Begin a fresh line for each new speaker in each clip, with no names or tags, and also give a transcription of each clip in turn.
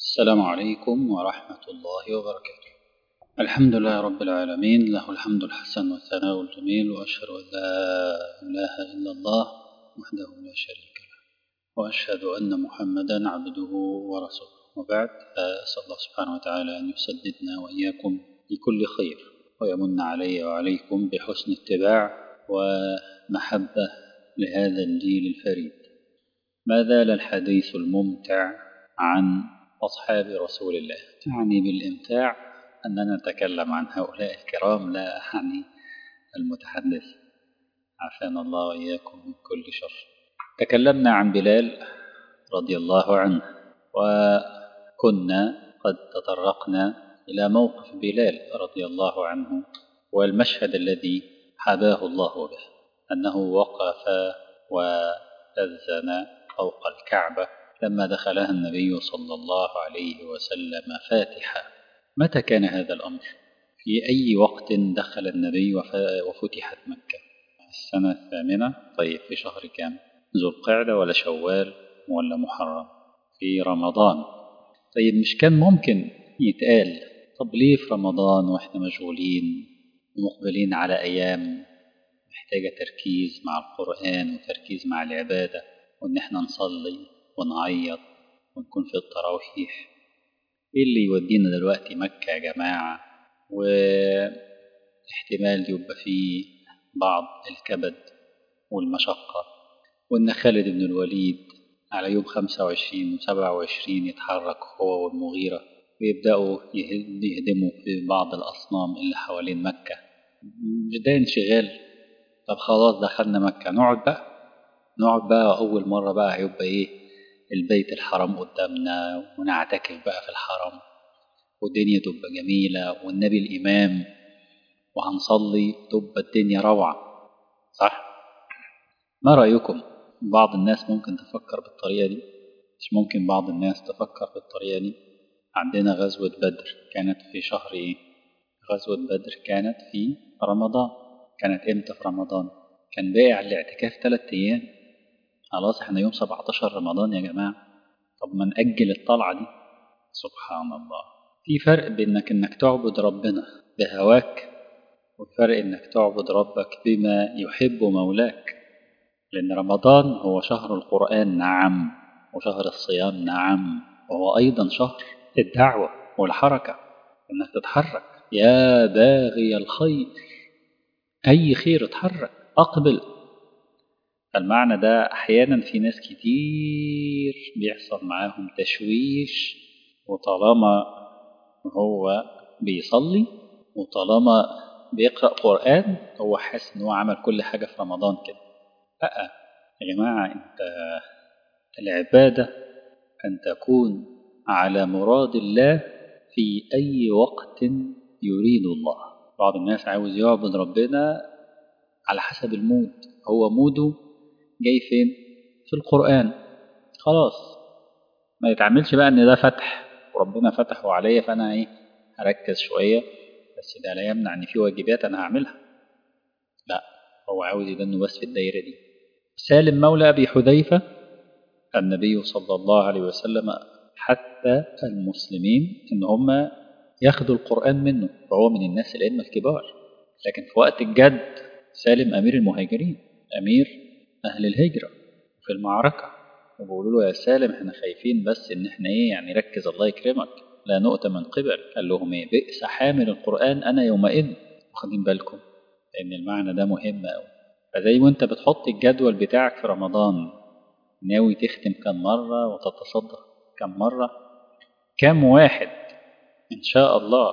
السلام عليكم ورحمة الله وبركاته الحمد لله رب العالمين له الحمد الحسن والثناء الجميل وأشهد أن لا إله إلا الله وحده لا شريك له وأشهد أن محمدا عبده ورسوله وبعد أسأل الله سبحانه وتعالى أن يسددنا وإياكم لكل خير ويمن علي وعليكم بحسن اتباع ومحبة لهذا الجيل الفريد ما زال الحديث الممتع عن أصحاب رسول الله يعني بالإمتاع أننا نتكلم عن هؤلاء الكرام لا يعني المتحدث عافانا الله وإياكم من كل شر تكلمنا عن بلال رضي الله عنه وكنا قد تطرقنا إلى موقف بلال رضي الله عنه والمشهد الذي حباه الله به أنه وقف وأذن فوق الكعبة لما دخلها النبي صلى الله عليه وسلم فاتحا متى كان هذا الأمر؟ في أي وقت دخل النبي وفتحت مكة؟ السنة الثامنة طيب في شهر كام؟ ذو القعدة ولا شوال ولا محرم؟ في رمضان طيب مش كان ممكن يتقال طب ليه في رمضان واحنا مشغولين ومقبلين على أيام محتاجة تركيز مع القرآن وتركيز مع العبادة وإن احنا نصلي ونعيط ونكون في التراويح ايه اللي يودينا دلوقتي مكة يا جماعة واحتمال يبقى فيه بعض الكبد والمشقة وإن خالد بن الوليد على يوم 25 و 27 يتحرك هو والمغيرة ويبدأوا يهدموا في بعض الأصنام اللي حوالين مكة مش ده انشغال طب خلاص دخلنا مكة نقعد بقى نقعد بقى أول مرة بقى هيبقى إيه البيت الحرام قدامنا ونعتكف بقى في الحرم والدنيا تبقى جميلة والنبي الإمام وهنصلي تبقى الدنيا روعة صح؟ ما رأيكم؟ بعض الناس ممكن تفكر بالطريقة دي مش ممكن بعض الناس تفكر بالطريقة دي عندنا غزوة بدر كانت في شهر إيه؟ غزوة بدر كانت في رمضان كانت إمتى في رمضان؟ كان باقي على الاعتكاف ثلاثة أيام خلاص احنا يوم 17 رمضان يا جماعة طب ما نأجل الطلعة دي سبحان الله في فرق بينك انك تعبد ربنا بهواك وفرق انك تعبد ربك بما يحب مولاك لأن رمضان هو شهر القرآن نعم وشهر الصيام نعم وهو أيضا شهر الدعوة والحركة انك تتحرك يا باغي الخير أي خير اتحرك أقبل المعنى ده أحيانا في ناس كتير بيحصل معاهم تشويش وطالما هو بيصلي وطالما بيقرأ قرآن هو حاسس إن هو عمل كل حاجة في رمضان كده لا يا جماعة أنت العبادة أن تكون على مراد الله في أي وقت يريد الله بعض الناس عاوز يعبد ربنا على حسب المود هو موده جاي فين في القرآن خلاص ما يتعملش بقى ان ده فتح وربنا فتحه عليا فانا ايه هركز شوية بس ده لا يمنع ان في واجبات انا هعملها لا هو عاوز يدنه بس في الدايرة دي سالم مولى ابي حذيفة النبي صلى الله عليه وسلم حتى المسلمين ان هم ياخدوا القرآن منه فهو من الناس الأئمة الكبار لكن في وقت الجد سالم أمير المهاجرين أمير أهل الهجرة في المعركة وبيقولوا له يا سالم احنا خايفين بس ان احنا ايه يعني ركز الله يكرمك لا نؤتى من قبل قال لهم ايه بئس حامل القرآن انا يومئذ واخدين بالكم لان المعنى ده مهم قوي فزي ما انت بتحط الجدول بتاعك في رمضان ناوي تختم كم مرة وتتصدق كم مرة كم واحد ان شاء الله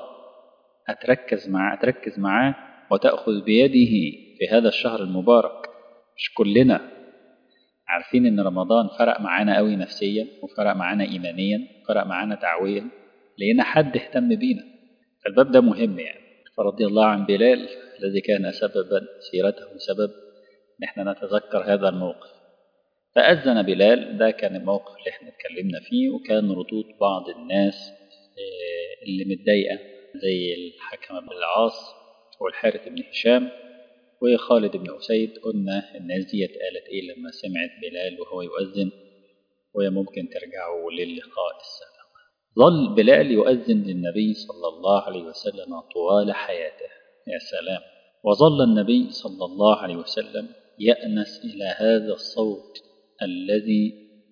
هتركز معاه هتركز معاه وتأخذ بيده في هذا الشهر المبارك مش كلنا عارفين ان رمضان فرق معانا قوي نفسيا وفرق معانا ايمانيا وفرق معانا دعويا لقينا حد اهتم بينا فالباب ده مهم يعني فرضي الله عن بلال الذي كان سببا سيرته سبب ان احنا نتذكر هذا الموقف فأذن بلال ده كان الموقف اللي احنا اتكلمنا فيه وكان ردود بعض الناس اللي متضايقة زي الحكم بن العاص والحارث بن هشام وخالد بن أسيد قلنا الناس ديت قالت إيه لما سمعت بلال وهو يؤذن وهي ممكن ترجعوا للقاء السابق ظل بلال يؤذن للنبي صلى الله عليه وسلم طوال حياته يا سلام وظل النبي صلى الله عليه وسلم يأنس إلى هذا الصوت الذي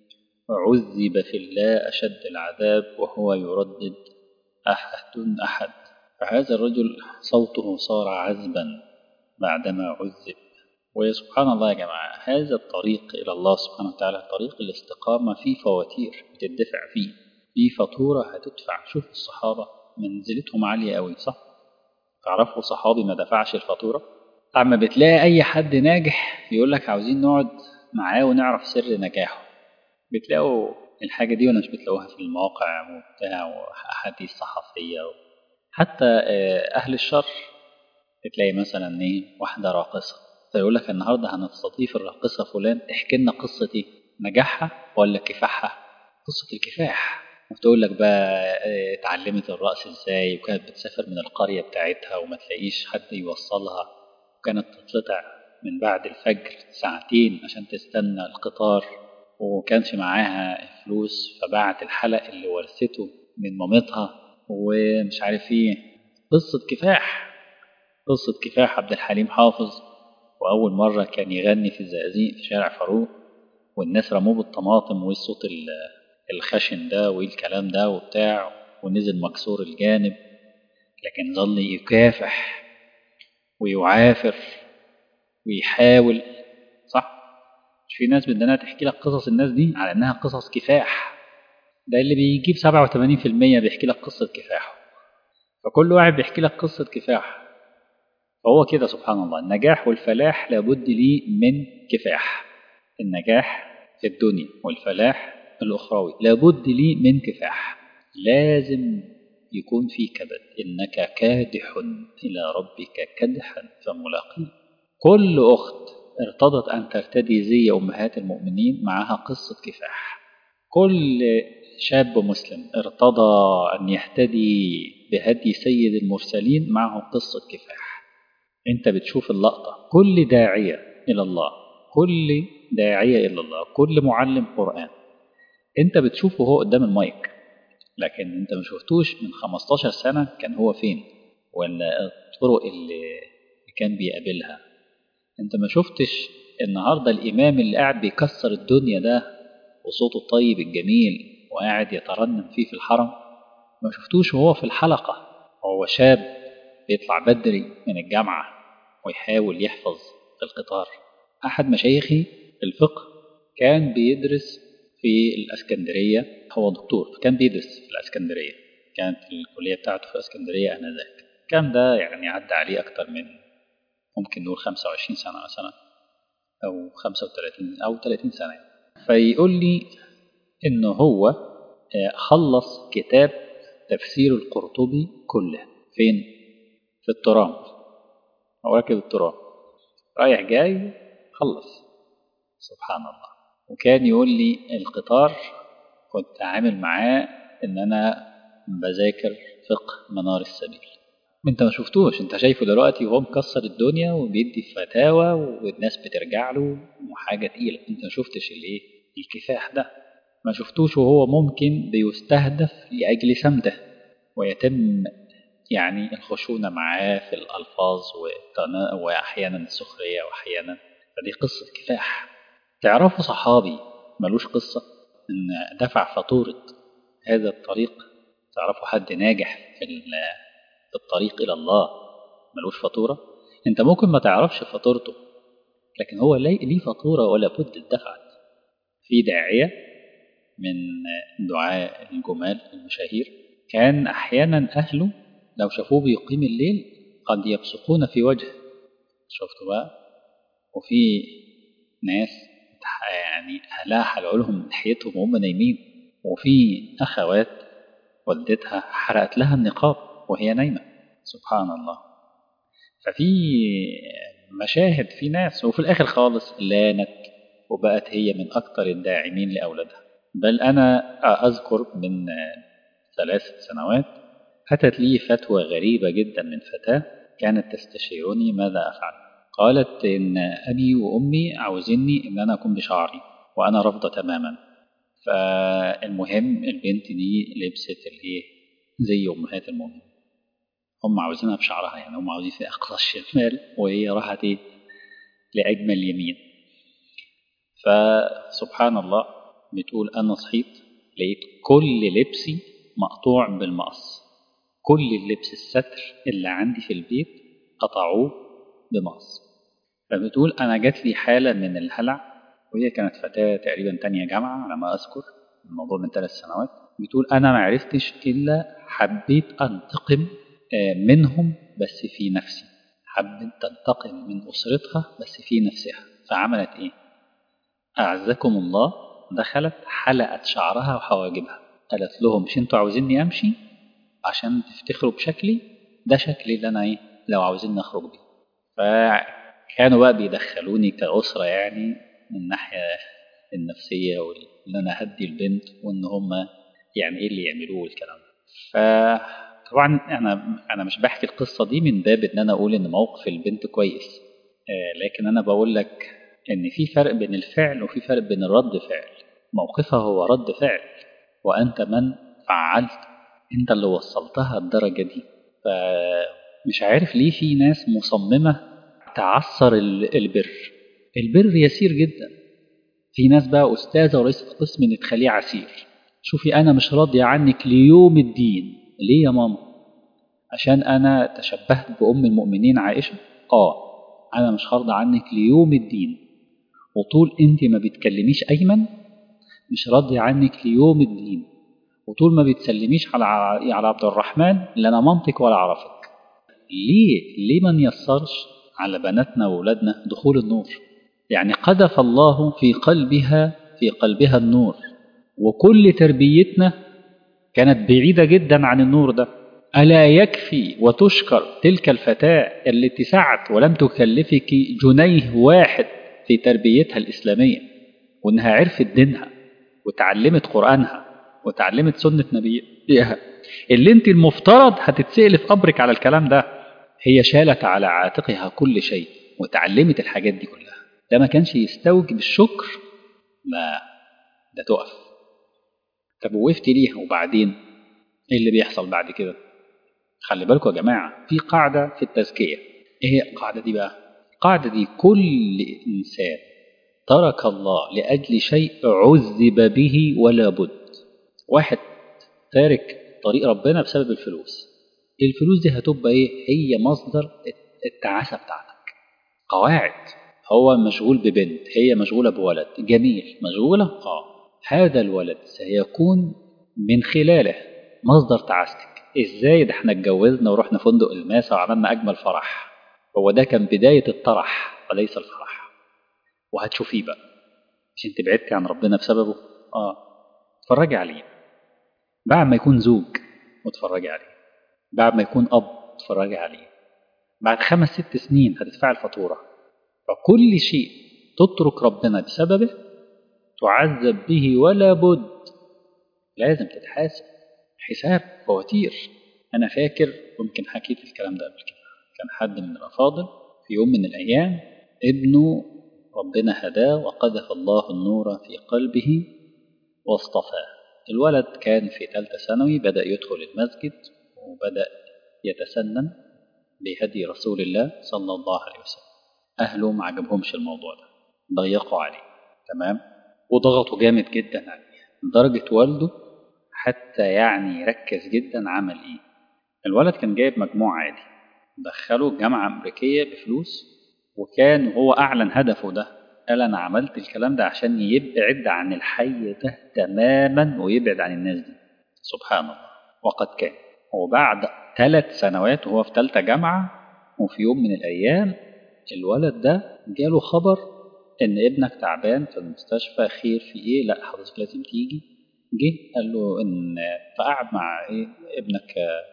عذب في الله أشد العذاب وهو يردد أحد أحد فهذا الرجل صوته صار عذبا بعدما عذب ويا سبحان الله يا جماعة هذا الطريق إلى الله سبحانه وتعالى طريق الاستقامة فيه فواتير بتدفع فيه في فاتورة هتدفع شوف الصحابة منزلتهم عالية قوي صح تعرفوا صحابي ما دفعش الفاتورة أما بتلاقي أي حد ناجح يقول لك عاوزين نقعد معاه ونعرف سر نجاحه بتلاقوا الحاجة دي ولا مش بتلاقوها في المواقع وبتاع وأحاديث صحفية حتى أهل الشر بتلاقي مثلا إيه واحدة راقصة فيقول لك النهاردة هنستضيف الراقصة فلان تحكي لنا قصة إيه نجاحها ولا كفاحها قصة الكفاح وتقول لك بقى اتعلمت الرقص ازاي وكانت بتسافر من القرية بتاعتها وما تلاقيش حد يوصلها وكانت تطلع من بعد الفجر ساعتين عشان تستنى القطار وكانش معاها فلوس فباعت الحلق اللي ورثته من مامتها ومش عارف ايه قصة كفاح قصة كفاح عبد الحليم حافظ وأول مرة كان يغني في الزقازيق في شارع فاروق والناس رموه بالطماطم والصوت الخشن ده وايه الكلام ده وبتاع ونزل مكسور الجانب لكن ظل يكافح ويعافر ويحاول صح مش في ناس بدنا تحكي لك قصص الناس دي على انها قصص كفاح ده اللي بيجيب 87% بيحكي لك قصة كفاحه فكل واحد بيحكي لك قصة كفاح فهو كده سبحان الله النجاح والفلاح لابد ليه من كفاح النجاح في الدنيا والفلاح الأخروي لابد لي من كفاح لازم يكون في كبد إنك كادح إلى ربك كدحا فملاقيه كل أخت ارتضت أن ترتدي زي أمهات المؤمنين معها قصة كفاح كل شاب مسلم ارتضى أن يهتدي بهدي سيد المرسلين معه قصة كفاح أنت بتشوف اللقطة كل داعية إلى الله كل داعية إلى الله كل معلم قرآن انت بتشوفه هو قدام المايك لكن انت ما شفتوش من 15 سنة كان هو فين ولا الطرق اللي كان بيقابلها انت ما شفتش النهاردة الامام اللي قاعد بيكسر الدنيا ده وصوته الطيب الجميل وقاعد يترنم فيه في الحرم ما شفتوش وهو في الحلقة وهو شاب بيطلع بدري من الجامعة ويحاول يحفظ القطار أحد مشايخي الفقه كان بيدرس في الاسكندريه هو دكتور فكان بيدرس في الاسكندريه كانت الكليه بتاعته في الاسكندريه انذاك كان ده يعني عدى عليه اكتر من ممكن نقول 25 سنه مثلا او 35 او 30 سنه فيقول لي انه هو خلص كتاب تفسير القرطبي كله فين في الترام هو راكب الترام رايح جاي خلص سبحان الله وكان يقول لي القطار كنت عامل معاه ان انا بذاكر فقه منار السبيل انت ما شفتوش انت شايفه دلوقتي وهو مكسر الدنيا وبيدي فتاوى والناس بترجع له وحاجه تقيله انت ما شفتش الايه الكفاح ده ما شفتوش وهو ممكن بيستهدف لاجل سمته ويتم يعني الخشونه معاه في الالفاظ واحيانا السخريه واحيانا فدي قصه كفاح تعرفوا صحابي ملوش قصة إن دفع فاتورة هذا الطريق تعرفوا حد ناجح في في الطريق إلى الله ملوش فاتورة أنت ممكن ما تعرفش فاتورته لكن هو ليه فاتورة ولا بد اتدفعت في داعية من دعاء الجمال المشاهير كان أحيانا أهله لو شافوه بيقيم الليل قد يبصقون في وجهه شفتوا بقى وفي ناس يعني أهلها حلقوا لهم لحيتهم وهم نايمين وفي أخوات والدتها حرقت لها النقاب وهي نايمة سبحان الله ففي مشاهد في ناس وفي الآخر خالص لانت وبقت هي من أكثر الداعمين لأولادها بل أنا أذكر من ثلاث سنوات أتت لي فتوى غريبة جدا من فتاة كانت تستشيرني ماذا أفعل قالت إن أبي وأمي عاوزيني إن أنا أكون بشعري وأنا رافضة تماما فالمهم البنت دي لبست الايه زي امهات المؤمنين هم عاوزينها بشعرها يعني هم عاوزين في اقصى الشمال وهي راحت ايه لاجمل يمين فسبحان الله بتقول انا صحيت لقيت كل لبسي مقطوع بالمقص كل اللبس الستر اللي عندي في البيت قطعوه بمقص فبتقول انا جات لي حاله من الهلع وهي كانت فتاه تقريبا تانية جامعه على ما اذكر الموضوع من ثلاث سنوات بتقول انا ما عرفتش الا حبيت انتقم منهم بس في نفسي حبت تنتقم من اسرتها بس في نفسها فعملت ايه اعزكم الله دخلت حلقت شعرها وحواجبها قالت لهم مش انتوا عاوزيني امشي عشان تفتخروا بشكلي ده شكلي اللي انا ايه لو عاوزين نخرج بيه فكانوا بقى بيدخلوني كأسرة يعني من الناحية النفسية وان انا اهدي البنت وان هم يعني ايه اللي يعملوه والكلام ده فطبعا انا انا مش بحكي القصة دي من باب ان انا اقول ان موقف البنت كويس آه لكن انا بقول لك ان في فرق بين الفعل وفي فرق بين الرد فعل موقفها هو رد فعل وانت من فعلت انت اللي وصلتها الدرجة دي فمش عارف ليه في ناس مصممة تعثر البر البر يسير جدا في ناس بقى أستاذة ورئيسة قسم تخليه عسير شوفي أنا مش راضية عنك ليوم الدين ليه يا ماما عشان أنا تشبهت بأم المؤمنين عائشة آه أنا مش هرضى عنك ليوم الدين وطول أنت ما بتكلميش أيمن مش راضية عنك ليوم الدين وطول ما بتسلميش على على عبد الرحمن لا انا منطق ولا اعرفك ليه ليه ما نيسرش على بناتنا واولادنا دخول النور يعني قذف الله في قلبها في قلبها النور وكل تربيتنا كانت بعيدة جدا عن النور ده ألا يكفي وتشكر تلك الفتاة التي سعت ولم تكلفك جنيه واحد في تربيتها الإسلامية وإنها عرفت دينها وتعلمت قرآنها وتعلمت سنة نبيها اللي انت المفترض هتتسأل في قبرك على الكلام ده هي شالت على عاتقها كل شيء وتعلمت الحاجات دي كلها ده ما كانش يستوجب الشكر لا ده تقف طب وقفت ليها وبعدين ايه اللي بيحصل بعد كده خلي بالكم يا جماعة في قاعدة في التزكية ايه هي القاعدة دي بقى القاعدة دي كل إنسان ترك الله لأجل شيء عذب به ولا بد واحد تارك طريق ربنا بسبب الفلوس الفلوس دي هتبقى ايه هي مصدر التعاسة بتاعتك قواعد هو مشغول ببنت هي مشغولة بولد جميل مشغولة اه هذا الولد سيكون من خلاله مصدر تعاستك ازاي ده احنا اتجوزنا ورحنا فندق الماسة وعملنا اجمل فرح هو ده كان بداية الطرح وليس الفرح وهتشوفيه بقى مش انت بعدتي عن ربنا بسببه اه اتفرجي عليه بعد ما يكون زوج وتفرجي عليه بعد ما يكون أب تفرجي عليه بعد خمس ست سنين هتدفع الفاتورة فكل شيء تترك ربنا بسببه تعذب به ولا بد لازم تتحاسب حساب فواتير أنا فاكر ممكن حكيت الكلام ده قبل كده كان حد من الأفاضل في يوم من الأيام ابنه ربنا هداه وقذف الله النور في قلبه واصطفاه الولد كان في ثالثة ثانوي بدأ يدخل المسجد وبدأ يتسنن بهدي رسول الله صلى الله عليه وسلم أهله ما عجبهمش الموضوع ده ضيقوا عليه تمام وضغطوا جامد جدا عليه لدرجة والده حتى يعني ركز جدا عمل إيه الولد كان جايب مجموع عادي دخله الجامعة أمريكية بفلوس وكان هو أعلن هدفه ده قال أنا عملت الكلام ده عشان يبعد عن الحي ده تماما ويبعد عن الناس دي سبحان الله وقد كان وبعد ثلاث سنوات وهو في ثالثة جامعة وفي يوم من الأيام الولد ده جاله خبر إن ابنك تعبان في المستشفى خير في إيه لا حضرتك لازم تيجي جه قال له إن فقعد مع إيه ابنك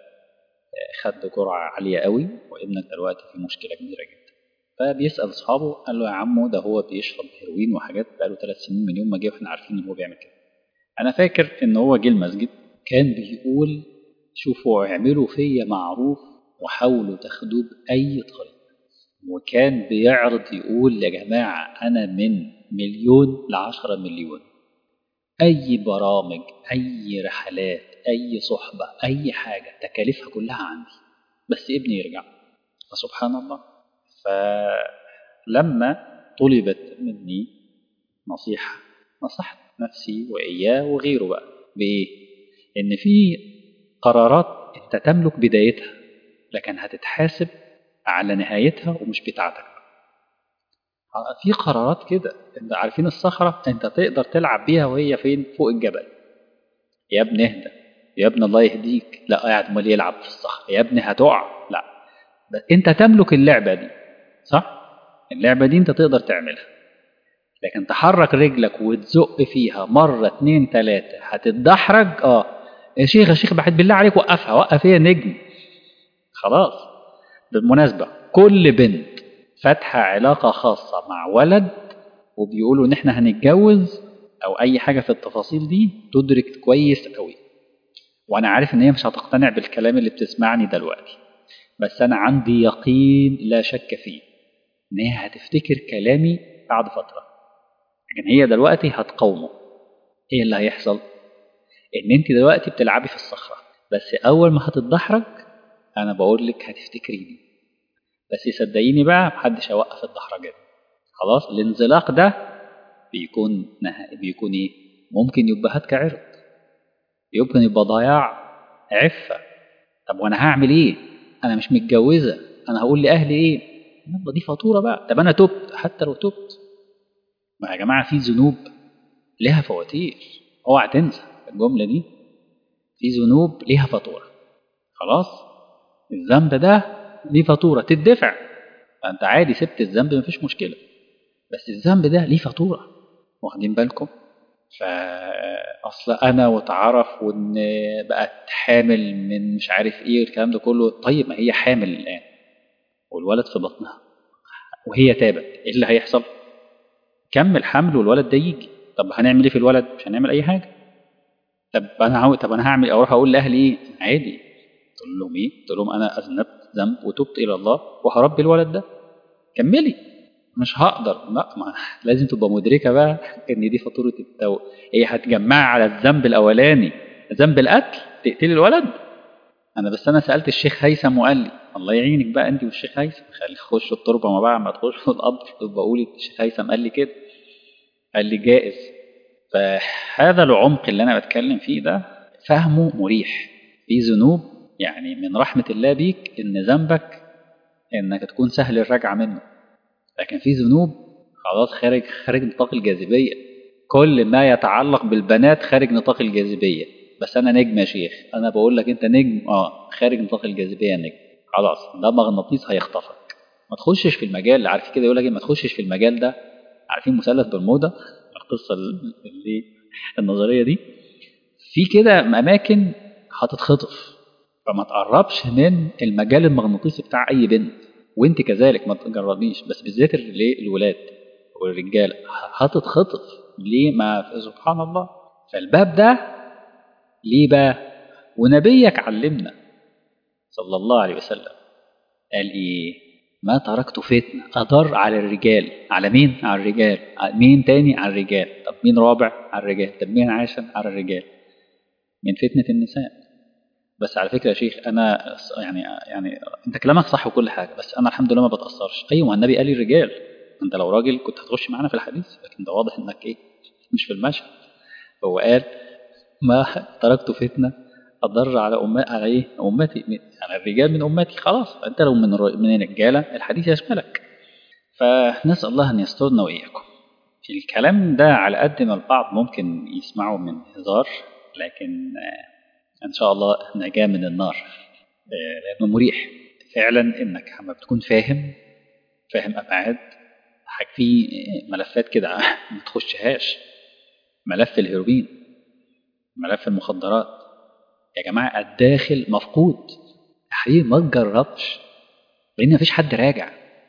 خد جرعة عالية قوي وابنك دلوقتي في مشكلة كبيرة جدا فبيسأل أصحابه قال له يا عمو ده هو بيشرب هيروين وحاجات بقاله ثلاث سنين من يوم ما جه واحنا عارفين إن هو بيعمل كده أنا فاكر إن هو جه المسجد كان بيقول شوفوا اعملوا فيا معروف وحاولوا تاخدوه بأي طريقة وكان بيعرض يقول يا جماعة أنا من مليون لعشرة مليون أي برامج أي رحلات أي صحبة أي حاجة تكاليفها كلها عندي بس ابني يرجع فسبحان الله فلما طلبت مني نصيحة نصحت نفسي وإياه وغيره بقى بإيه؟ إن في قرارات أنت تملك بدايتها لكن هتتحاسب على نهايتها ومش بتاعتك في قرارات كده انت عارفين الصخرة انت تقدر تلعب بيها وهي فين فوق الجبل يا ابني اهدى يا ابني الله يهديك لا قاعد امال يلعب في الصخرة يا ابني هتقع لا بس انت تملك اللعبة دي صح اللعبة دي انت تقدر تعملها لكن تحرك رجلك وتزق فيها مرة اتنين تلاتة هتتدحرج اه يا شيخ يا شيخ بحب بالله عليك وقفها وقف هي نجم خلاص بالمناسبة كل بنت فاتحة علاقة خاصة مع ولد وبيقولوا إن إحنا هنتجوز أو أي حاجة في التفاصيل دي تدرك كويس قوي وأنا عارف إن هي مش هتقتنع بالكلام اللي بتسمعني دلوقتي بس أنا عندي يقين لا شك فيه إن هي هتفتكر كلامي بعد فترة لكن هي دلوقتي هتقاومه إيه اللي هيحصل؟ إن أنت دلوقتي بتلعبي في الصخرة بس أول ما هتتدحرج أنا بقول لك هتفتكريني بس صدقيني بقى محدش هيوقف الدحرجة دي خلاص الانزلاق ده بيكون نها... بيكون ايه ممكن يبقى هتك عرض يمكن يبقى ضياع عفة طب وانا هعمل ايه انا مش متجوزة انا هقول لاهلي ايه يلا دي فاتورة بقى طب انا تبت حتى لو تبت ما يا جماعة في ذنوب لها فواتير اوعى تنسى الجملة دي في ذنوب ليها فاتورة خلاص الذنب ده ليه فاتورة تدفع فأنت عادي سبت الذنب مفيش مشكلة بس الذنب ده ليه فاتورة واخدين بالكم فأصل أنا واتعرف وإن بقت حامل من مش عارف إيه الكلام ده كله طيب ما هي حامل الآن والولد في بطنها وهي تابت إيه اللي هيحصل؟ كمل حمل والولد ده يجي طب هنعمل إيه في الولد؟ مش هنعمل أي حاجة طب أنا عاو... طب أنا هعمل أروح أقول لأهلي إيه؟ عادي تقول لهم إيه؟ تقول لهم أنا أذنبت ذنب وتبت الى الله وهربي الولد ده كملي مش هقدر لا ما لازم تبقى مدركه بقى ان دي فاتوره التوبه هي هتجمعها على الذنب الاولاني ذنب القتل تقتلي الولد انا بس انا سالت الشيخ هيثم وقال لي الله يعينك بقى انت والشيخ هيثم خلي خشوا التربه ما بعد ما تخشوا القبر تبقى قولي الشيخ هيثم قال لي كده قال لي جائز فهذا العمق اللي انا بتكلم فيه ده فهمه مريح في ذنوب يعني من رحمة الله بيك إن ذنبك إنك تكون سهل الرجعة منه لكن في ذنوب خلاص خارج خارج نطاق الجاذبية كل ما يتعلق بالبنات خارج نطاق الجاذبية بس أنا نجم يا شيخ أنا بقول لك أنت نجم أه خارج نطاق الجاذبية نجم خلاص ده مغناطيس هيخطفك ما تخشش في المجال عارف كده يقول لك ما تخشش في المجال ده عارفين مثلث برمودا القصة اللي النظرية دي في كده أماكن هتتخطف فما تقربش من المجال المغناطيسي بتاع اي بنت وانت كذلك ما تجربيش بس بالذات الولاد والرجاله هتتخطف ليه ما سبحان الله فالباب ده ليه بقى ونبيك علمنا صلى الله عليه وسلم قال ايه ما تركت فتنة أضر على الرجال على مين؟ على الرجال مين تاني؟ على الرجال طب مين رابع؟ على الرجال طب مين عاشر؟ على الرجال من فتنة النساء بس على فكره يا شيخ انا يعني يعني انت كلامك صح وكل حاجه بس انا الحمد لله ما بتاثرش ايوه ما النبي قال لي الرجال انت لو راجل كنت هتخش معانا في الحديث لكن ده واضح انك ايه مش في المشهد هو قال ما تركت فتنه اضر على أمة على ايه امتي على الرجال من امتي خلاص فانت لو من من الرجاله الحديث يشملك فنسال الله ان يسترنا واياكم الكلام ده على قد ما البعض ممكن يسمعه من هزار لكن ان شاء الله نجاه من النار لانه مريح فعلا انك لما بتكون فاهم فاهم ابعاد في ملفات كده ما تخشهاش ملف الهيروين ملف المخدرات يا جماعه الداخل مفقود يا حبيبي ما تجربش لان مفيش حد راجع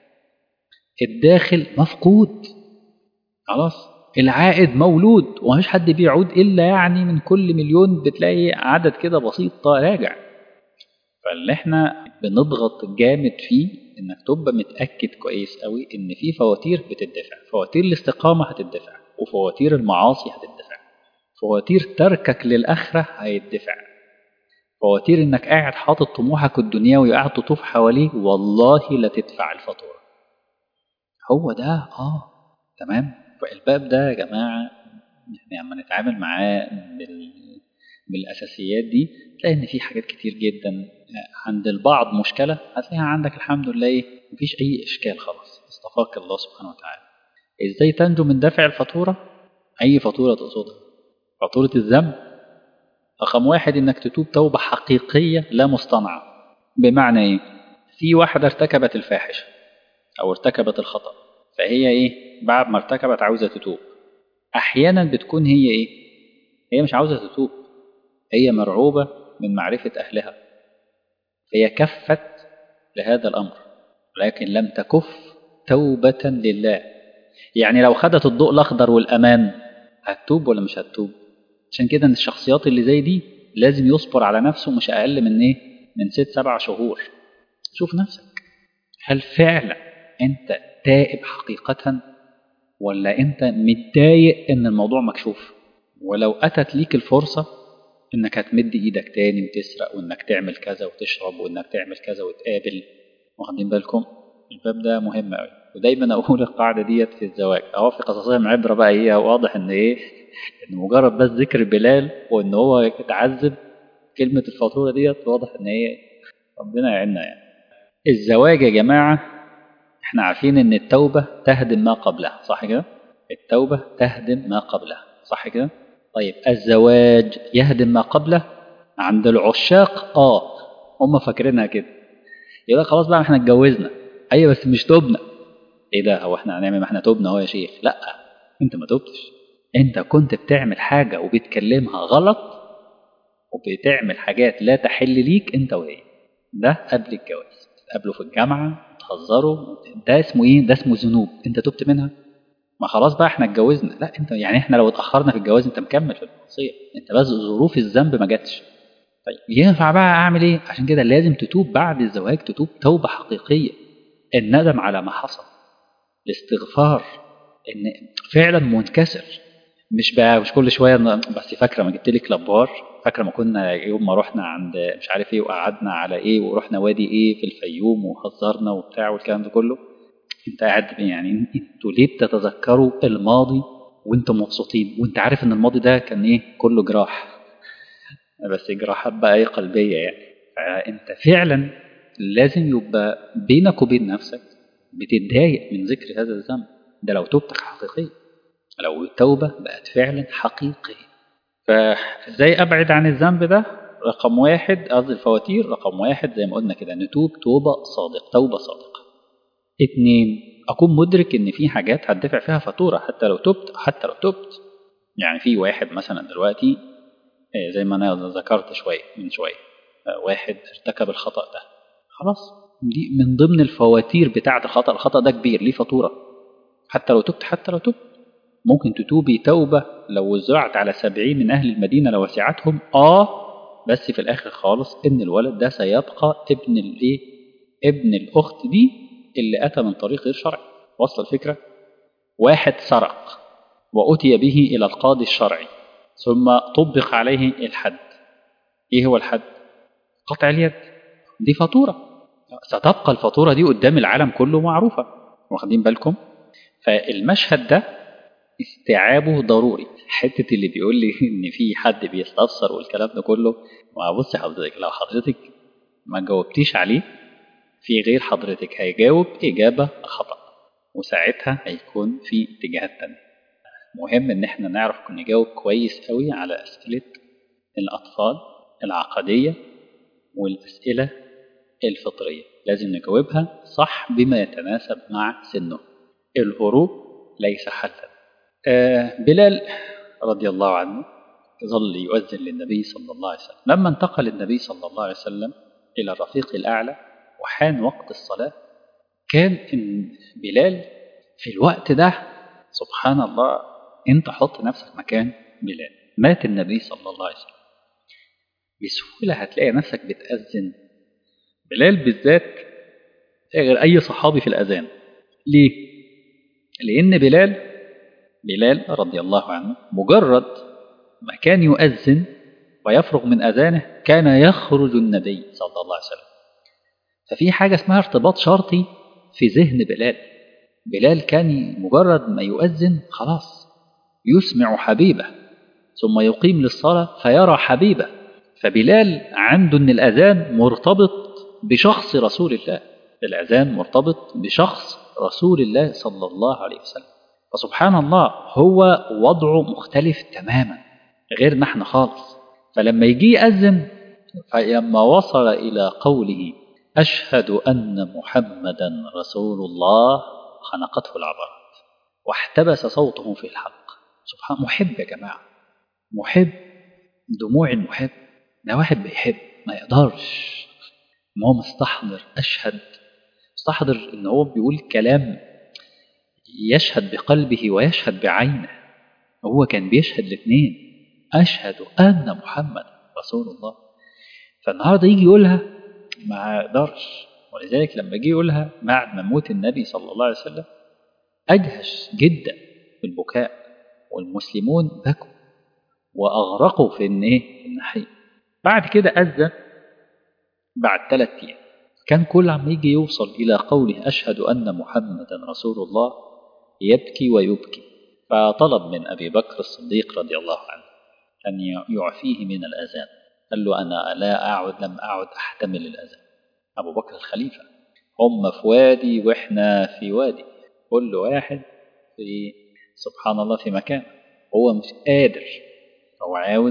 الداخل مفقود خلاص العائد مولود ومفيش حد بيعود الا يعني من كل مليون بتلاقي عدد كده بسيط راجع فاللي احنا بنضغط جامد فيه انك تبقى متاكد كويس قوي ان في فواتير بتدفع فواتير الاستقامه هتدفع وفواتير المعاصي هتدفع فواتير تركك للآخرة هيدفع فواتير إنك قاعد حاطط طموحك الدنيوي وقاعد تطوف حواليه والله لا تدفع الفاتورة هو ده آه تمام فالباب ده يا جماعة يعني لما نتعامل معاه بال... بالأساسيات دي تلاقي إن في حاجات كتير جدا عند البعض مشكلة هتلاقيها عندك الحمد لله إيه مفيش أي إشكال خلاص اصطفاك الله سبحانه وتعالى إزاي تنجو من دفع الفاتورة أي فاتورة تقصدها فاتورة الذنب رقم واحد إنك تتوب توبة حقيقية لا مصطنعة بمعنى إيه في واحدة ارتكبت الفاحشة أو ارتكبت الخطأ فهي إيه بعد ما ارتكبت عاوزة تتوب أحيانا بتكون هي إيه هي مش عاوزة تتوب هي مرعوبة من معرفة أهلها هي كفت لهذا الأمر لكن لم تكف توبة لله يعني لو خدت الضوء الأخضر والأمان هتتوب ولا مش هتتوب عشان كده ان الشخصيات اللي زي دي لازم يصبر على نفسه مش أقل من إيه من ست سبع شهور شوف نفسك هل فعلا أنت تائب حقيقة ولا أنت متضايق إن الموضوع مكشوف ولو أتت ليك الفرصة إنك هتمد إيدك تاني وتسرق وإنك تعمل كذا وتشرب وإنك تعمل كذا وتقابل واخدين بالكم الباب ده مهم قوي ودايما اقول القاعده ديت في الزواج اهو في قصصهم عبره بقى ايه واضح ان ايه ان مجرد بس ذكر بلال وان هو اتعذب كلمه الفاتوره ديت واضح ان ايه ربنا يعيننا يعني الزواج يا جماعه احنا عارفين ان التوبه تهدم ما قبلها صح كده التوبه تهدم ما قبلها صح كده طيب الزواج يهدم ما قبله عند العشاق اه هم فاكرينها كده يبقى خلاص بقى احنا اتجوزنا ايوه بس مش توبنا ايه ده هو احنا هنعمل ما احنا توبنا اهو يا شيخ لا انت ما توبتش انت كنت بتعمل حاجه وبتكلمها غلط وبتعمل حاجات لا تحل ليك انت وهي ده قبل الجواز تقابلوا في الجامعه تهزروا ده اسمه ايه ده اسمه ذنوب انت تبت منها ما خلاص بقى احنا اتجوزنا لا انت يعني احنا لو اتاخرنا في الجواز انت مكمل في المعصيه انت بس ظروف الذنب ما جاتش طيب ينفع بقى اعمل ايه عشان كده لازم تتوب بعد الزواج تتوب توبه حقيقيه الندم على ما حصل الاستغفار ان فعلا منكسر مش بقى مش كل شويه بس فاكره ما جبت لك لبار فاكره ما كنا يوم ما رحنا عند مش عارف ايه وقعدنا على ايه ورحنا وادي ايه في الفيوم وهزرنا وبتاع والكلام ده كله انت قاعد يعني انتوا ليه بتتذكروا الماضي وانتم مبسوطين وانت عارف ان الماضي ده كان ايه كله جراح بس جراحات بقى ايه قلبيه يعني فانت فعلا لازم يبقى بينك وبين نفسك بتتضايق من ذكر هذا الذنب ده لو توبتك حقيقيه لو التوبه بقت فعلا حقيقيه فازاي ابعد عن الذنب ده رقم واحد قصدي الفواتير رقم واحد زي ما قلنا كده نتوب توبه صادق توبه صادقه اتنين اكون مدرك ان في حاجات هتدفع فيها فاتوره حتى لو تبت حتى لو تبت يعني في واحد مثلا دلوقتي زي ما انا ذكرت شويه من شويه واحد ارتكب الخطا ده خلاص دي من ضمن الفواتير بتاعه الخطا الخطا ده كبير ليه فاتوره حتى لو تبت حتى لو تبت ممكن تتوبي توبه لو وزعت على سبعين من اهل المدينه لوسعتهم اه بس في الاخر خالص ان الولد ده سيبقى ابن الايه ابن الاخت دي اللي اتى من طريق غير شرعي وصل الفكره واحد سرق واتي به الى القاضي الشرعي ثم طبق عليه الحد ايه هو الحد قطع اليد دي فاتوره ستبقى الفاتوره دي قدام العالم كله معروفه واخدين بالكم فالمشهد ده استيعابه ضروري حته اللي بيقول لي ان في حد بيستفسر والكلام ده كله ما بصي حضرتك لو حضرتك ما جاوبتيش عليه في غير حضرتك هيجاوب اجابه خطا وساعتها هيكون في اتجاهات تانية مهم ان احنا نعرف نجاوب كويس قوي على اسئله الاطفال العقديه والاسئله الفطريه لازم نجاوبها صح بما يتناسب مع سنه الهروب ليس حلا آه بلال رضي الله عنه ظل يؤذن للنبي صلى الله عليه وسلم لما انتقل النبي صلى الله عليه وسلم إلى الرفيق الأعلى وحان وقت الصلاة كان إن بلال في الوقت ده سبحان الله أنت حط نفسك مكان بلال مات النبي صلى الله عليه وسلم بسهولة هتلاقي نفسك بتأذن بلال بالذات غير أي صحابي في الأذان ليه؟ لأن بلال بلال رضي الله عنه مجرد ما كان يؤذن ويفرغ من أذانه كان يخرج النبي صلى الله عليه وسلم ففي حاجة اسمها ارتباط شرطي في ذهن بلال بلال كان مجرد ما يؤذن خلاص يسمع حبيبه ثم يقيم للصلاة فيرى حبيبه فبلال عنده أن الأذان مرتبط بشخص رسول الله الأذان مرتبط بشخص رسول الله صلى الله عليه وسلم فسبحان الله هو وضعه مختلف تماما غيرنا احنا خالص فلما يجي يأذن فلما وصل إلى قوله أشهد أن محمدا رسول الله خنقته العبرات واحتبس صوته في الحق سبحان محب يا جماعة محب دموع المحب ده واحد بيحب ما يقدرش ما هو مستحضر أشهد مستحضر إن هو بيقول كلام يشهد بقلبه ويشهد بعينه هو كان بيشهد الاثنين أشهد أن محمد رسول الله فالنهارده يجي يقولها ما يقدرش ولذلك لما جه يقولها بعد ما موت النبي صلى الله عليه وسلم أجهش جدا في البكاء والمسلمون بكوا وأغرقوا في إن إيه النحيب بعد كده أذن بعد ثلاث أيام كان كل عم يجي يوصل إلى قوله أشهد أن محمدا رسول الله يبكي ويبكي فطلب من أبي بكر الصديق رضي الله عنه أن يعفيه من الأذان قال له أنا لا أعد لم أعد أحتمل الأذان أبو بكر الخليفة هم في وادي وإحنا في وادي كل واحد في سبحان الله في مكان هو مش قادر هو عاوز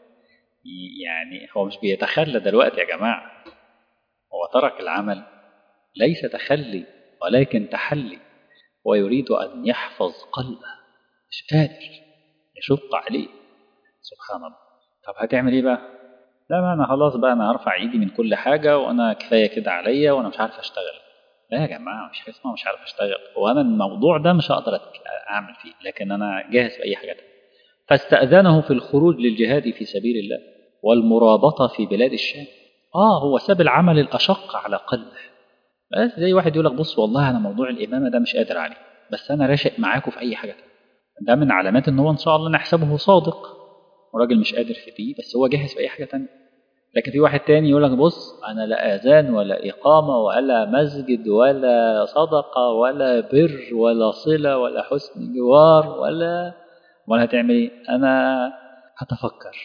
يعني هو مش بيتخلى دلوقتي يا جماعة هو ترك العمل ليس تخلي ولكن تحلي ويريد أن يحفظ قلبه مش قادر يشق عليه سبحان الله طب هتعمل ايه بقى لا ما انا خلاص بقى انا هرفع ايدي من كل حاجه وانا كفايه كده عليا وانا مش عارف اشتغل لا يا جماعه مش حاجه اسمها مش عارف اشتغل وانا الموضوع ده مش هقدر اعمل فيه لكن انا جاهز في اي حاجه تانية فاستاذنه في الخروج للجهاد في سبيل الله والمرابطه في بلاد الشام اه هو ساب العمل الاشق على قلبه بس زي واحد يقول لك بص والله انا موضوع الامامه ده مش قادر عليه بس انا راشق معاكم في اي حاجه تانية ده من علامات ان هو ان شاء الله نحسبه صادق وراجل مش قادر في دي بس هو جاهز في اي حاجه تانية لكن في واحد تاني يقول لك بص انا لا اذان ولا اقامه ولا مسجد ولا صدقه ولا بر ولا صله ولا حسن جوار ولا ولا هتعمل ايه انا هتفكر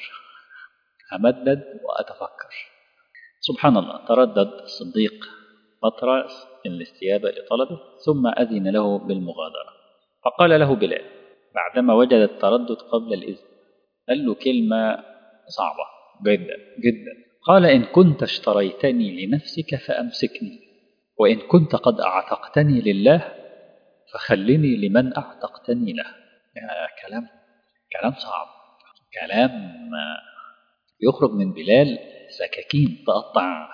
همدد واتفكر سبحان الله تردد الصديق فتره الاستجابه لطلبه ثم اذن له بالمغادره فقال له بلال بعدما وجد التردد قبل الاذن قال له كلمة صعبة جدا جدا قال إن كنت اشتريتني لنفسك فأمسكني وإن كنت قد أعتقتني لله فخلني لمن أعتقتني له يا كلام كلام صعب كلام يخرج من بلال سكاكين تقطع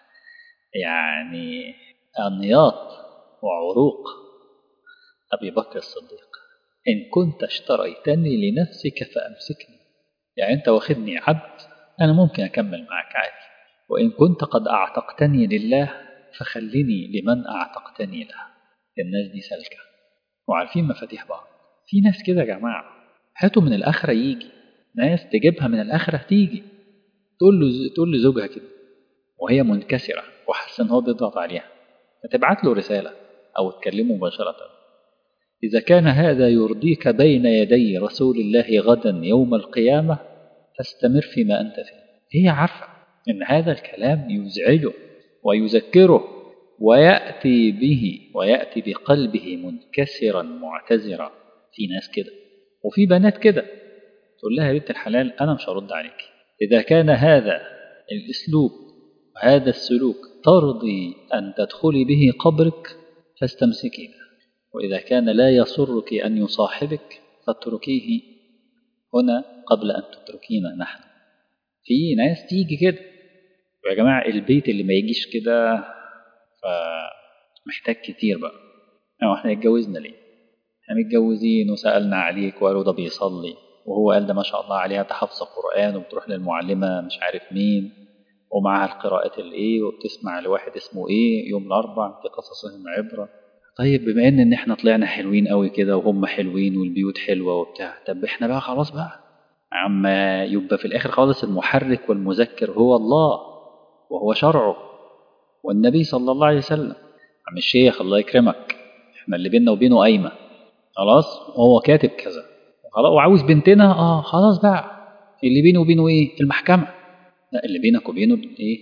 يعني أنياط وعروق أبي بكر الصديق إن كنت اشتريتني لنفسك فأمسكني يعني أنت واخدني عبد أنا ممكن أكمل معك عادي وإن كنت قد أعتقتني لله فخلني لمن أعتقتني له الناس دي سالكة وعارفين مفاتيح بعض في ناس كده يا جماعة هاتوا من الآخرة يجي ناس تجيبها من الآخرة تيجي تقول له تقول لزوجها كده وهي منكسرة وحاسة إن هو بيضغط عليها فتبعت له رسالة أو تكلمه مباشرة إذا كان هذا يرضيك بين يدي رسول الله غدا يوم القيامة فاستمر فيما أنت فيه هي عارفة إن هذا الكلام يزعجه ويذكره ويأتي به ويأتي بقلبه منكسرا معتذرا في ناس كده وفي بنات كده تقول لها يا بنت الحلال أنا مش هرد عليك إذا كان هذا الأسلوب وهذا السلوك ترضي أن تدخلي به قبرك فاستمسكي به وإذا كان لا يسرك أن يصاحبك فاتركيه هنا قبل أن تتركينا نحن في ناس تيجي كده يا جماعة البيت اللي ما يجيش كده فمحتاج كتير بقى أو احنا اتجوزنا ليه احنا متجوزين وسألنا عليك وقالوا ده بيصلي وهو قال ده ما شاء الله عليها تحفظ القرآن وبتروح للمعلمة مش عارف مين ومعها القراءات الايه وبتسمع لواحد اسمه ايه يوم الاربع في قصصهم عبره طيب بما ان ان احنا طلعنا حلوين قوي كده وهم حلوين والبيوت حلوه وبتاع طب احنا بقى خلاص بقى عما يبقى في الآخر خالص المحرك والمذكر هو الله وهو شرعه والنبي صلى الله عليه وسلم عم الشيخ الله يكرمك احنا اللي بيننا وبينه قايمة خلاص وهو كاتب كذا خلاص وعاوز بنتنا اه خلاص بقى اللي بينه وبينه ايه المحكمة لا اللي بينك وبينه ايه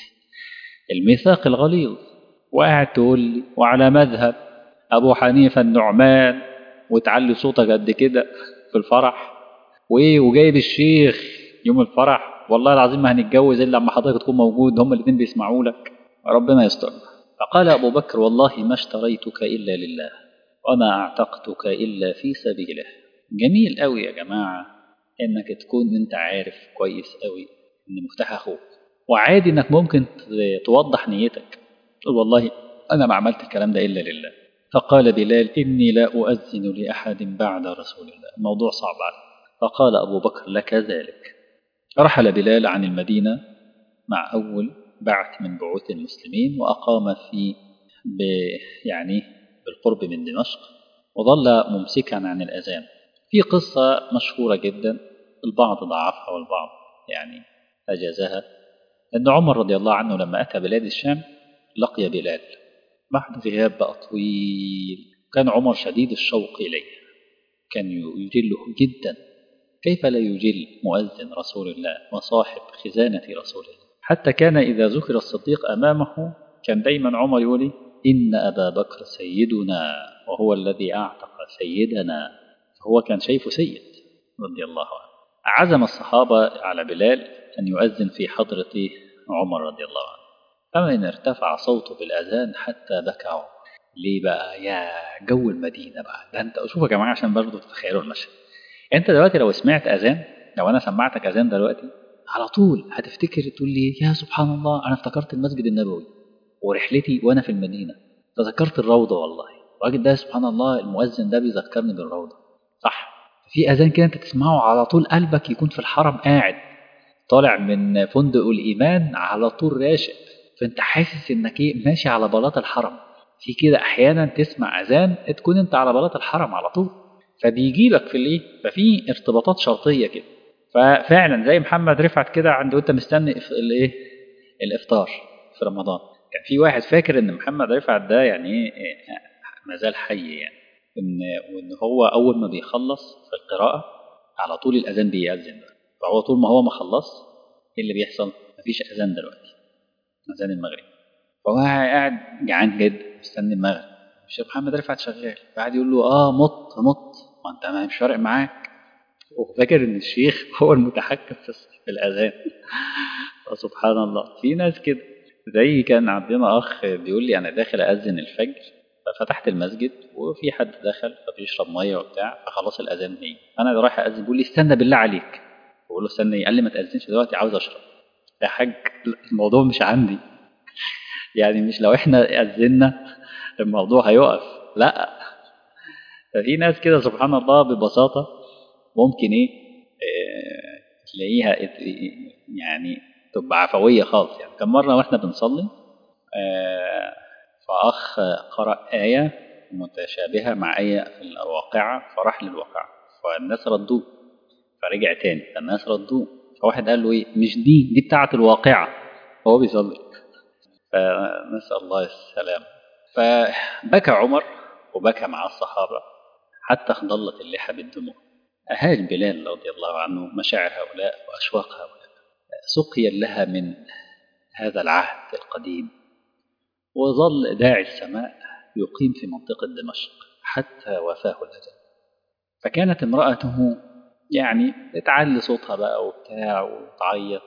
الميثاق الغليظ وقاعد تقول لي وعلى مذهب ابو حنيفه النعمان وتعلي صوتك قد كده في الفرح وايه وجايب الشيخ يوم الفرح والله العظيم ما هنتجوز الا لما حضرتك تكون موجود هما الاثنين بيسمعوا لك ربنا يستر فقال ابو بكر والله ما اشتريتك الا لله وما اعتقتك الا في سبيله جميل قوي يا جماعه انك تكون انت عارف كويس قوي ان مفتاح اخوك وعادي انك ممكن توضح نيتك تقول والله انا ما عملت الكلام ده الا لله فقال بلال اني لا اؤذن لاحد بعد رسول الله الموضوع صعب عليه فقال ابو بكر لك ذلك رحل بلال عن المدينه مع اول بعث من بعوث المسلمين واقام في ب يعني بالقرب من دمشق وظل ممسكا عن الاذان في قصه مشهوره جدا البعض ضعفها والبعض يعني أجازها أن عمر رضي الله عنه لما أتى بلاد الشام لقي بلال بعد غياب بقى طويل كان عمر شديد الشوق إليه كان يجله جدا كيف لا يجل مؤذن رسول الله وصاحب خزانة رسول الله حتى كان إذا ذكر الصديق أمامه كان دايما عمر يقول إن أبا بكر سيدنا وهو الذي أعتق سيدنا فهو كان شايفه سيد رضي الله عنه عزم الصحابة على بلال أن يؤذن في حضرة عمر رضي الله عنه فمن ارتفع صوته بالأذان حتى بكى عمر ليه بقى يا جو المدينة بقى ده انت شوف يا جماعة عشان برضه تتخيلوا المشهد انت دلوقتي لو سمعت أذان لو أنا سمعتك أذان دلوقتي على طول هتفتكر تقول لي يا سبحان الله أنا افتكرت المسجد النبوي ورحلتي وأنا في المدينة تذكرت الروضة والله الراجل ده سبحان الله المؤذن ده بيذكرني بالروضة صح في أذان كده أنت تسمعه على طول قلبك يكون في الحرم قاعد طالع من فندق الإيمان على طول راشق فأنت حاسس إنك إيه ماشي على بلاط الحرم في كده أحيانا تسمع أذان تكون أنت على بلاط الحرم على طول فبيجي لك في الإيه ففي ارتباطات شرطية كده ففعلا زي محمد رفعت كده عند وأنت مستني الإيه الإفطار في رمضان كان في واحد فاكر إن محمد رفعت ده يعني إيه ما زال حي يعني إن وإن هو أول ما بيخلص في القراءة على طول الأذان بيأذن ده فهو طول ما هو ما خلص ايه اللي بيحصل؟ مفيش اذان دلوقتي اذان المغرب فهو قاعد جعان جدا مستني المغرب الشيخ محمد رفعت شغال فقعد يقول له اه مط مط ما انت مش فارق معاك وفاكر ان الشيخ هو المتحكم في الاذان فسبحان الله في ناس كده زي كان عندنا اخ بيقول لي انا داخل اذن الفجر ففتحت المسجد وفي حد دخل فبيشرب ميه وبتاع فخلاص الاذان هي انا رايح اذن بيقول لي استنى بالله عليك بقول له استنى قال لي ما تاذنش دلوقتي عاوز اشرب يا حاج الموضوع مش عندي يعني مش لو احنا اذنا الموضوع هيقف لا ففي ناس كده سبحان الله ببساطه ممكن ايه اه تلاقيها يعني تبقى عفويه خالص يعني كم مره واحنا بنصلي اه فاخ قرا ايه متشابهه مع ايه في الواقعه فراح للواقعه فالناس ردوه فرجع تاني فالناس ردوه فواحد قال له ايه مش دي دي بتاعه الواقعه هو بيصلي فنسال الله السلام فبكى عمر وبكى مع الصحابه حتى خضلت اللحى بالدموع أهاج بلال رضي الله عنه مشاعر هؤلاء وأشواق هؤلاء سقيا لها من هذا العهد القديم وظل داعي السماء يقيم في منطقة دمشق حتى وفاه الأجل فكانت امرأته يعني بتعلي صوتها بقى وبتاع وتعيط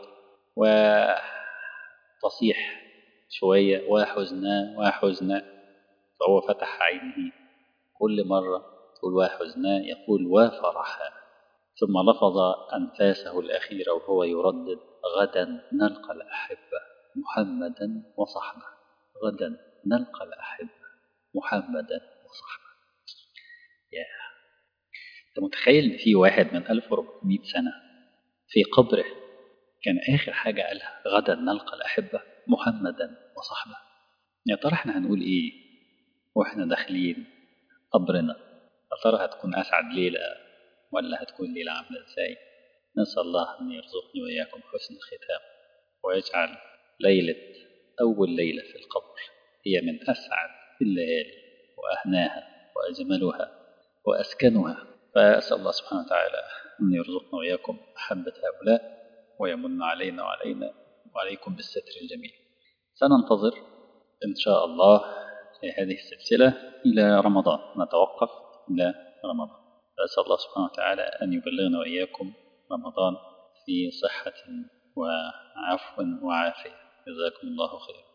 وتصيح شوية وحزنا وحزنا فهو فتح عينه كل مرة تقول وحزنا يقول وفرحا ثم لفظ أنفاسه الأخيرة وهو يردد غدا نلقى الأحبة محمدا وصحبه غدا نلقى الأحبة محمدا وصحبه يا أنت متخيل إن في واحد من 1400 سنة في قبره كان آخر حاجة قالها غدا نلقى الأحبة محمدا وصحبه يا ترى احنا هنقول إيه واحنا داخلين قبرنا يا ترى هتكون أسعد ليلة ولا هتكون ليلة عاملة إزاي نسأل الله أن يرزقني وإياكم حسن الختام ويجعل ليلة أول ليلة في القبر هي من أسعد الليالي وأهناها وأجملها وأسكنها فأسأل الله سبحانه وتعالى أن يرزقنا وإياكم محبة هؤلاء ويمن علينا وعلينا وعليكم بالستر الجميل سننتظر إن شاء الله في هذه السلسلة إلى رمضان نتوقف إلى رمضان فأسأل الله سبحانه وتعالى أن يبلغنا وإياكم رمضان في صحة وعفو وعافية جزاكم الله خيرا